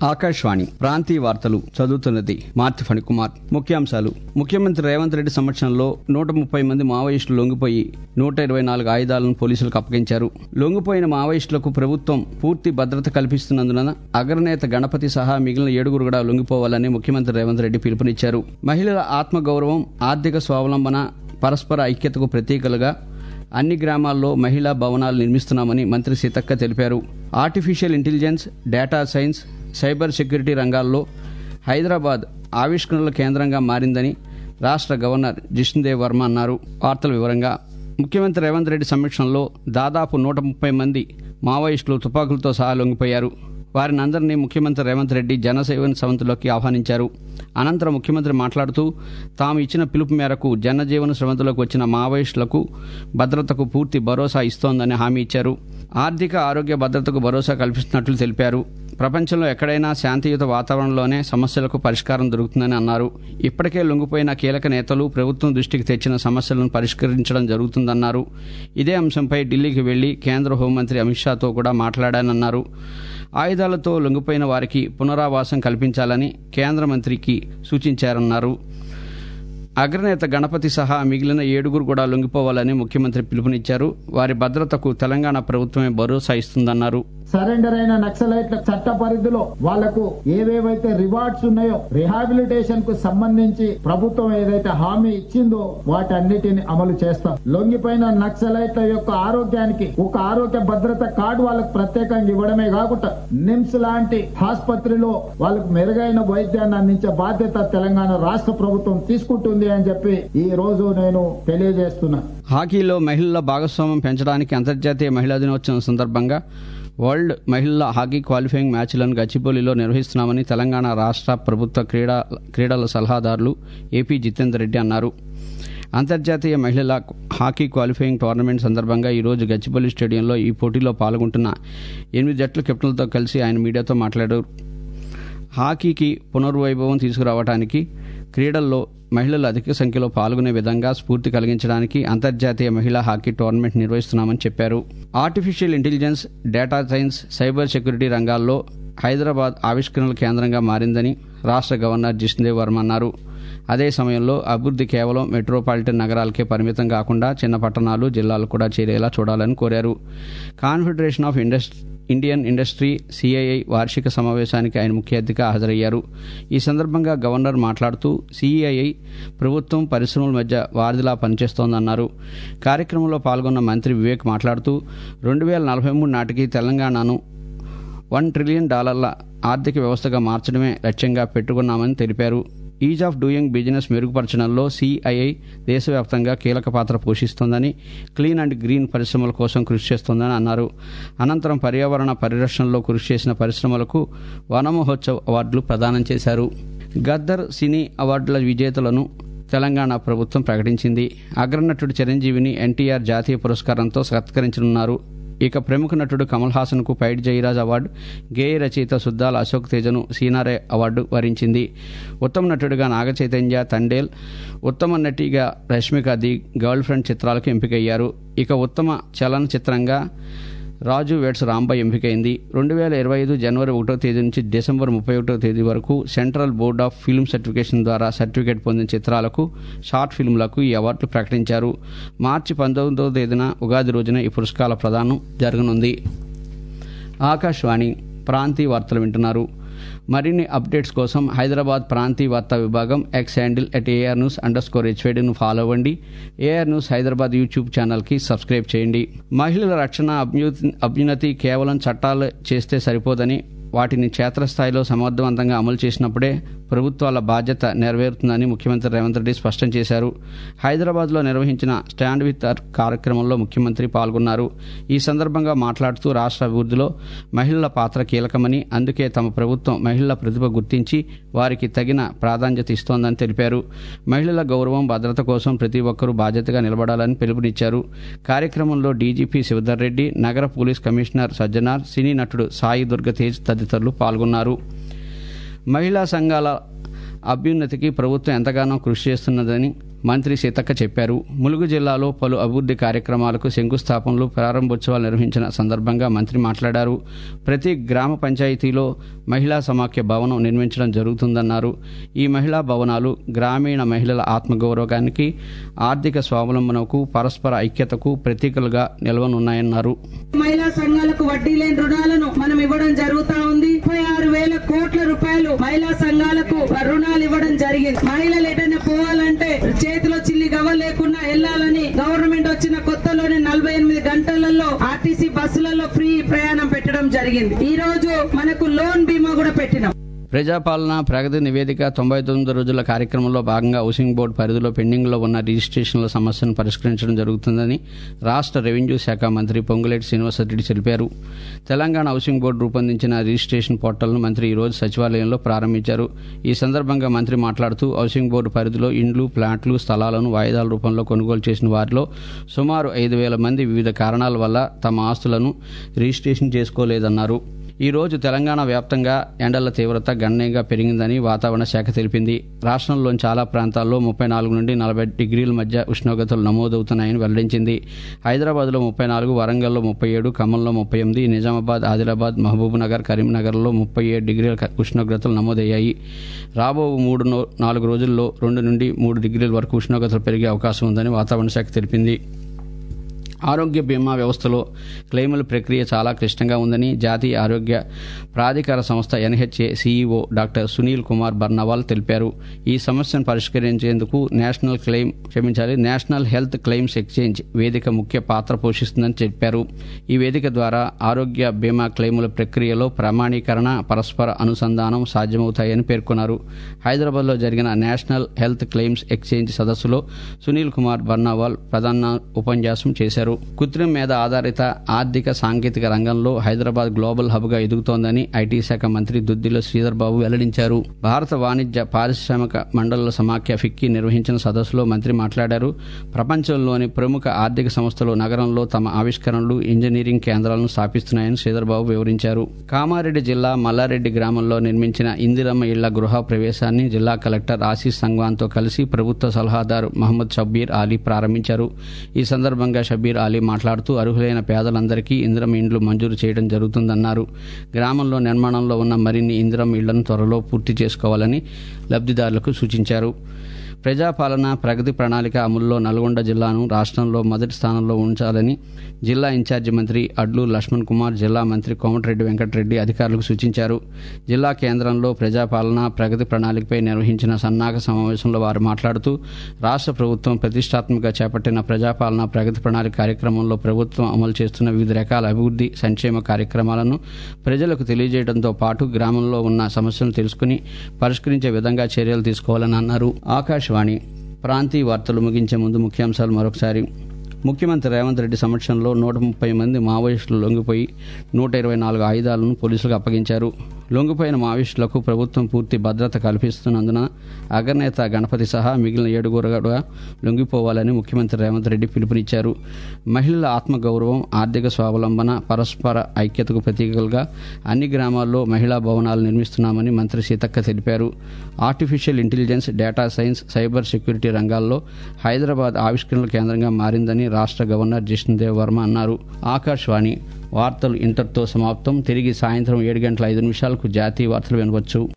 ఆకాశవాణి ప్రాంతీయ వార్తలు చదువుతున్నది మార్తి ఫణికుమార్ ముఖ్యాంశాలు ముఖ్యమంత్రి రేవంత్ రెడ్డి సమక్షంలో నూట ముప్పై మంది మావోయిస్టులు లొంగిపోయి నూట ఇరవై నాలుగు ఆయుధాలను పోలీసులకు అప్పగించారు లొంగిపోయిన మావోయిస్టులకు ప్రభుత్వం పూర్తి భద్రత కల్పిస్తున్నందున అగ్రనేత గణపతి సహా మిగిలిన ఏడుగురు కూడా లొంగిపోవాలని ముఖ్యమంత్రి రేవంత్ రెడ్డి పిలుపునిచ్చారు మహిళల ఆత్మగౌరవం ఆర్థిక స్వావలంబన పరస్పర ఐక్యతకు ప్రతీకలుగా అన్ని గ్రామాల్లో మహిళా భవనాలు నిర్మిస్తున్నామని మంత్రి సీతక్క తెలిపారు artificial intelligence data science cyber security రంగాల్లో హైదరాబాద్ ఆవిష్కరణల కేంద్రంగా మారిందని రాష్ట్ర గవర్నర్ జిష్ణుదేవ్ వర్మ అన్నారు వార్తల వివరంగా ముఖ్యమంత్రి రేవంత్ రెడ్డి సమక్షంలో దాదాపు నూట ముప్పై మంది మావోయిస్టులు తుపాకులతో సహా లొంగిపోయారు వారిని అందరినీ ముఖ్యమంత్రి రేవంత్ రెడ్డి జనసేవన్ సవంతిలోకి ఆహ్వానించారు అనంతరం ముఖ్యమంత్రి మాట్లాడుతూ తాము ఇచ్చిన పిలుపు మేరకు జనజీవన స్రవంతిలోకి వచ్చిన మావోయిస్టులకు భద్రతకు పూర్తి భరోసా ఇస్తోందని హామీ ఇచ్చారు ఆర్థిక ఆరోగ్య భద్రతకు భరోసా కల్పిస్తున్నట్లు తెలిపారు ప్రపంచంలో ఎక్కడైనా శాంతియుత వాతావరణంలోనే సమస్యలకు పరిష్కారం దొరుకుతుందని అన్నారు ఇప్పటికే లొంగిపోయిన కీలక నేతలు ప్రభుత్వం దృష్టికి తెచ్చిన సమస్యలను పరిష్కరించడం జరుగుతుందన్నారు ఇదే అంశంపై ఢిల్లీకి వెళ్లి కేంద్ర హోంమంత్రి అమిత్ షాతో కూడా మాట్లాడానన్నారు ఆయుధాలతో లొంగిపోయిన వారికి పునరావాసం కల్పించాలని కేంద్ర మంత్రికి సూచించారన్నారు అగ్రనేత గణపతి సహా మిగిలిన ఏడుగురు కూడా లొంగిపోవాలని ముఖ్యమంత్రి పిలుపునిచ్చారు వారి భద్రతకు తెలంగాణ ప్రభుత్వమే భరోసా ఇస్తుందన్నారు సరెండర్ అయిన నక్సలైట్ల చట్ట పరిధిలో వాళ్లకు ఏవేవైతే రివార్డ్స్ ఉన్నాయో రిహాబిలిటేషన్ కు సంబంధించి ప్రభుత్వం ఏదైతే హామీ ఇచ్చిందో వాటన్నిటిని అమలు చేస్తాం లొంగిపోయిన నక్సలైట్ల యొక్క ఆరోగ్యానికి ఒక ఆరోగ్య భద్రత కార్డు వాళ్ళకు ప్రత్యేకంగా ఇవ్వడమే కాకుండా నిమ్స్ లాంటి ఆసుపత్రిలో వాళ్ళకు మెరుగైన వైద్యాన్ని అందించే బాధ్యత తెలంగాణ రాష్ట్ర ప్రభుత్వం తీసుకుంటుంది అని చెప్పి ఈ రోజు నేను తెలియజేస్తున్నా హాకీలో మహిళల భాగస్వామ్యం పెంచడానికి అంతర్జాతీయ మహిళా దినోత్సవం సందర్భంగా వరల్డ్ మహిళల హాకీ క్వాలిఫైయింగ్ మ్యాచ్లను గచ్చిబౌలిలో నిర్వహిస్తున్నామని తెలంగాణ రాష్ట్ర ప్రభుత్వ క్రీడా క్రీడల సలహాదారులు ఏపీ జితేందర్ రెడ్డి అన్నారు అంతర్జాతీయ మహిళల హాకీ క్వాలిఫైయింగ్ టోర్నమెంట్ సందర్భంగా ఈరోజు గచ్చిబౌలి స్టేడియంలో ఈ పోటీలో పాల్గొంటున్న ఎనిమిది జట్ల కెప్టెన్లతో కలిసి ఆయన మీడియాతో మాట్లాడారు హాకీకి పునర్వైభవం తీసుకురావడానికి క్రీడల్లో మహిళలు అధిక సంఖ్యలో పాల్గొనే విధంగా స్ఫూర్తి కలిగించడానికి అంతర్జాతీయ మహిళా హాకీ టోర్నమెంట్ నిర్వహిస్తున్నామని చెప్పారు artificial intelligence data science cyber security రంగాల్లో హైదరాబాద్ ఆవిష్కరణల కేంద్రంగా మారిందని రాష్ట్ర గవర్నర్ జిష్ణుదేవ్ వర్మ అన్నారు అదే సమయంలో అభివృద్ధి కేవలం మెట్రోపాలిటన్ నగరాలకే పరిమితం కాకుండా చిన్న పట్టణాలు జిల్లాలు కూడా చేరేలా చూడాలని కోరారు Confederation of Industry Indian Industry CII వార్షిక సమావేశానికి ఆయన ముఖ్య అతిథిగా హాజరయ్యారు ఈ సందర్భంగా గవర్నర్ మాట్లాడుతూ సిఐఐ ప్రభుత్వం పరిశ్రమల మధ్య వారధిలా పనిచేస్తోందన్నారు కార్యక్రమంలో పాల్గొన్న మంత్రి వివేక్ మాట్లాడుతూ రెండు వేల నలభై మూడు నాటికి తెలంగాణను వన్ ట్రిలియన్ డాలర్ల ఆర్థిక వ్యవస్థగా మార్చడమే లక్ష్యంగా పెట్టుకున్నామని తెలిపారు ఈజ్ ఆఫ్ డూయింగ్ బిజినెస్ మెరుగుపరచడంలో సిఐఐ దేశవ్యాప్తంగా కీలక పాత్ర పోషిస్తోందని క్లీన్ అండ్ గ్రీన్ పరిశ్రమల కోసం కృషి చేస్తోందని అన్నారు అనంతరం పర్యావరణ పరిరక్షణలో కృషి చేసిన పరిశ్రమలకు వనమహోత్సవ్ అవార్డులు ప్రదానం చేశారు గద్దర్ సినీ అవార్డుల విజేతలను తెలంగాణ ప్రభుత్వం ప్రకటించింది అగ్రనటుడు చిరంజీవిని ఎన్టీఆర్ జాతీయ పురస్కారంతో సత్కరించనున్నారు ఇక ప్రముఖ నటుడు కమల్ హాసన్ కు పైడి జయరాజ్ అవార్డు గేయ రచయిత సుద్దాల అశోక్ తేజను సీనారే అవార్డు వరించింది ఉత్తమ నటుడిగా నాగ చైతన్య తండేల్ ఉత్తమ నటిగా రష్మిక ది గర్ల్ ఫ్రెండ్ చిత్రాలకు ఎంపికయ్యారు ఇక ఉత్తమ చలనచిత్రంగా రాజు వెట్స్ రాంబాయ్ ఎంపికైంది రెండు వేల ఇరవై ఐదు జనవరి ఒకటో తేదీ నుంచి డిసెంబర్ ముప్పై ఒకటో తేదీ వరకు Central Board of Film Certification ద్వారా సర్టిఫికేట్ పొందిన చిత్రాలకు షార్ట్ ఫిల్మ్లకు ఈ అవార్డులు ప్రకటించారు మార్చి పంతొమ్మిదవ తేదీన ఉగాది రోజున ఈ పురస్కారాల ప్రదానం జరగనుంది ఆకాశవాణి ప్రాంతీయ వార్తలు వింటున్నారు మరిన్ని అప్డేట్స్ కోసం హైదరాబాద్ ప్రాంతీయ వార్తా విభాగం X handle at AR news underscore హెచ్వేడిను ఫాలో అవ్వండి ఏఆర్ న్యూస్ హైదరాబాద్ యూట్యూబ్ ఛానల్కి సబ్స్క్రైబ్ చేయండి మహిళల రక్షణ అభ్యున్నతి అభ్యున్నతి కేవలం చట్టాలు చేస్తే సరిపోదని వాటిని క్షేత్రస్థాయిలో సమర్థవంతంగా అమలు చేసినప్పుడే ప్రభుత్వాల బాధ్యత నెరవేరుతుందని ముఖ్యమంత్రి రేవంత్ రెడ్డి స్పష్టం చేశారు హైదరాబాద్లో నిర్వహించిన స్టాండ్ విత్ అర్ కార్యక్రమంలో ముఖ్యమంత్రి పాల్గొన్నారు ఈ సందర్భంగా మాట్లాడుతూ రాష్ట్ర అభివృద్ధిలో మహిళల పాత్ర కీలకమని అందుకే తమ ప్రభుత్వం మహిళల ప్రతిభ గుర్తించి వారికి తగిన ప్రాధాన్యత ఇస్తోందని తెలిపారు మహిళల గౌరవం భద్రత కోసం ప్రతి ఒక్కరూ బాధ్యతగా నిలబడాలని పిలుపునిచ్చారు కార్యక్రమంలో డీజీపీ శివధర్ రెడ్డి నగర పోలీస్ కమిషనర్ సజ్జనార్ సినీ నటుడు సాయి దుర్గతేజ్ తదితరులు పాల్గొన్నారు మహిళా సంఘాల అభ్యున్నతికి ప్రభుత్వం ఎంతగానో కృషి చేస్తున్నదని మంత్రి సీతక్క చెప్పారు ములుగు జిల్లాలో పలు అభివృద్ధి కార్యక్రమాలకు శంకుస్థాపనలు ప్రారంభోత్సవాలు నిర్వహించిన సందర్భంగా మంత్రి మాట్లాడారు ప్రతి గ్రామ పంచాయతీలో మహిళా సమాఖ్య భవనం నిర్మించడం జరుగుతుందన్నారు ఈ మహిళా భవనాలు గ్రామీణ మహిళల ఆత్మగౌరవానికి ఆర్థిక స్వావలంబనకు పరస్పర ఐక్యతకు ప్రతీకలుగా నిలవనున్నాయన్నారు మహిళా సంఘాలకు వడ్డీ లేని రుణాలను మనం ఇవ్వడం జరుగుతా ఉంది ముప్పై ఆరు వేల కోట్ల రూపాయలు మహిళా సంఘాలకు రుణాలు ఇవ్వడం జరిగింది మహిళలు ఎటైనా పోవాలంటే చేతిలో చిల్లి గవ్వ లేకుండా వెళ్ళాలని గవర్నమెంట్ వచ్చిన కొత్తలోనే నలభై ఎనిమిది గంటలలో ఆర్టీసీ బస్సులలో ఫ్రీ ప్రయాణం పెట్టడం జరిగింది ఈ రోజు మనకు లోన్ బీమా కూడా పెట్టినాం ప్రజాపాలన ప్రగతి నివేదిక తొంభై తొమ్మిది రోజుల కార్యక్రమంలో భాగంగా హౌసింగ్ బోర్డు పరిధిలో పెండింగ్లో ఉన్న రిజిస్ట్రేషన్ల సమస్యను పరిష్కరించడం జరుగుతుందని రాష్ట్ర రెవెన్యూ శాఖ మంత్రి పొంగులేటి శ్రీనివాసరెడ్డి తెలిపారు తెలంగాణ హౌసింగ్ బోర్డు రూపొందించిన రిజిస్ట్రేషన్ పోర్టల్ను మంత్రి ఈ రోజు సచివాలయంలో ప్రారంభించారు ఈ సందర్భంగా మంత్రి మాట్లాడుతూ హౌసింగ్ బోర్డు పరిధిలో ఇండ్లు ప్లాట్లు స్థలాలను వాయిదాల రూపంలో కొనుగోలు చేసిన వారిలో సుమారు ఐదు వేల మంది వివిధ కారణాల వల్ల తమ ఆస్తులను రిజిస్ట్రేషన్ చేసుకోలేదన్నారు ఈ రోజు తెలంగాణ వ్యాప్తంగా ఎండల తీవ్రత గణనీయంగా పెరిగిందని వాతావరణ శాఖ తెలిపింది రాష్ట్రంలోని చాలా ప్రాంతాల్లో ముప్పై నాలుగు నుండి నలభై డిగ్రీల మధ్య ఉష్ణోగ్రతలు నమోదవుతున్నాయని వెల్లడించింది హైదరాబాద్లో ముప్పై నాలుగు వరంగల్లో ముప్పై ఏడు ఖమ్మంలో ముప్పై ఎనిమిది నిజామాబాద్ ఆదిలాబాద్ మహబూబ్నగర్ కరీంనగర్లో ముప్పై ఏడు డిగ్రీల క- ఉష్ణోగ్రతలు నమోదయ్యాయి రాబో మూడు నో- నాలుగు రోజుల్లో రెండు నుండి మూడు డిగ్రీల వరకు ఉష్ణోగ్రతలు పెరిగే అవకాశం ఉందని వాతావరణ శాఖ తెలిపింది ఆరోగ్య బీమా వ్యవస్థలో క్లెయిముల ప్రక్రియ చాలా క్లిష్టంగా ఉందని జాతీయ ఆరోగ్య ప్రాధికార సంస్థ NHA CEO doctor Sunil Kumar Barnwal తెలిపారు ఈ సమస్యను పరిష్కరించేందుకు నేషనల్ క్లెయిమ్ క్షమించాలి నేషనల్ హెల్త్ క్లెయిమ్స్ ఎక్స్చేంజ్ వేదిక ముఖ్య పాత్ర పోషిస్తుందని చెప్పారు ఈ వేదిక ద్వారా ఆరోగ్య బీమా క్లెయిముల ప్రక్రియలో ప్రామాణీకరణ పరస్పర అనుసంధానం సాధ్యమవుతాయని పేర్కొన్నారు హైదరాబాద్లో జరిగిన నేషనల్ హెల్త్ క్లెయిమ్స్ ఎక్స్చేంజ్ సదస్సులో సునీల్ కుమార్ బర్నావాల్ ప్రధాన ఉపన్యాసం చేశారు కృత్రిమ మీద ఆధారిత ఆర్థిక సాంకేతిక రంగంలో హైదరాబాద్ గ్లోబల్ హబ్ గా ఎదుగుతోందని ఐటీ శాఖ మంత్రి దుద్దిల శ్రీధర్ బాబు వెల్లడించారు భారత వాణిజ్య పారిశ్రామిక మండళ్ల సమాఖ్య ఫిక్కీ నిర్వహించిన సదస్సులో మంత్రి మాట్లాడారు ప్రపంచంలోని ప్రముఖ ఆర్థిక సంస్థలు నగరంలో తమ ఆవిష్కరణలు ఇంజనీరింగ్ కేంద్రాలను స్థాపిస్తున్నాయని శ్రీధర్ బాబు వివరించారు కామారెడ్డి జిల్లా మల్లారెడ్డి గ్రామంలో నిర్మించిన ఇందిరమ్మ ఇళ్ల గృహ ప్రవేశాన్ని జిల్లా కలెక్టర్ ఆశీష్ సంగ్వాన్తో కలిసి ప్రభుత్వ సలహాదారు మహమ్మద్ షబ్బీర్ అలీ ప్రారంభించారు ఈ సందర్భంగా షబ్బీర్ అలీ మాట్లాడుతూ అర్హులైన పేదలందరికీ ఇందిరం ఇండ్లు మంజూరు చేయడం జరుగుతుందన్నారు గ్రామంలో నిర్మాణంలో ఉన్న మరిన్ని ఇందిరం ఇళ్లను త్వరలో పూర్తి చేసుకోవాలని లబ్ధిదారులకు సూచించారు ప్రజాపాలన ప్రగతి ప్రణాళిక అమలులో నల్గొండ జిల్లాను రాష్ట్రంలో మొదటి స్థానంలో ఉంచాలని జిల్లా ఇన్ఛార్జి మంత్రి అడ్లు లక్ష్మణ్ కుమార్ జిల్లా మంత్రి కోమటిరెడ్డి వెంకటరెడ్డి అధికారులకు సూచించారు జిల్లా కేంద్రంలో ప్రజాపాలన ప్రగతి ప్రణాళికపై నిర్వహించిన సన్నాహక సమావేశంలో వారు మాట్లాడుతూ రాష్ట్ర ప్రభుత్వం ప్రతిష్టాత్మకంగా చేపట్టిన ప్రజాపాలన ప్రగతి ప్రణాళిక కార్యక్రమంలో ప్రభుత్వం అమలు చేస్తున్న వివిధ రకాల అభివృద్ధి సంక్షేమ కార్యక్రమాలను ప్రజలకు తెలియజేయడంతో పాటు గ్రామంలో ఉన్న సమస్యలను తెలుసుకుని పరిష్కరించే విధంగా చర్యలు తీసుకోవాలని అన్నారు ఆకాశవాణి ప్రాంతీయ వార్తలు ముగించే ముందు ముఖ్యాంశాలు మరొకసారి ముఖ్యమంత్రి రేవంత్ రెడ్డి సమక్షంలో నూట ముప్పై మంది మావోయిస్టులు లొంగిపోయి నూట ఇరవై నాలుగు ఆయుధాలను పోలీసులకు అప్పగించారు లొంగిపోయిన మావోయిస్టులకు ప్రభుత్వం పూర్తి భద్రత కల్పిస్తున్నందున అగ్రనేత గణపతి సహా మిగిలిన ఏడుగురు కూడా లొంగిపోవాలని ముఖ్యమంత్రి రేవంత్ రెడ్డి పిలుపునిచ్చారు మహిళల ఆత్మగౌరవం ఆర్థిక స్వావలంబన పరస్పర ఐక్యతకు ప్రతీకలుగా అన్ని గ్రామాల్లో మహిళా భవనాలు నిర్మిస్తున్నామని మంత్రి సీతక్క తెలిపారు artificial intelligence data science cyber security రంగాల్లో హైదరాబాద్ ఆవిష్కరణల కేంద్రంగా మారిందని రాష్ట్ర గవర్నర్ జిష్ణుదేవ్ వర్మ అన్నారు ఆకాశవాణి వార్తలు ఇంతటితో సమాప్తం తిరిగి సాయంత్రం ఏడు గంటల ఐదు నిమిషాలకు జాతీయ వార్తలు వినవచ్చు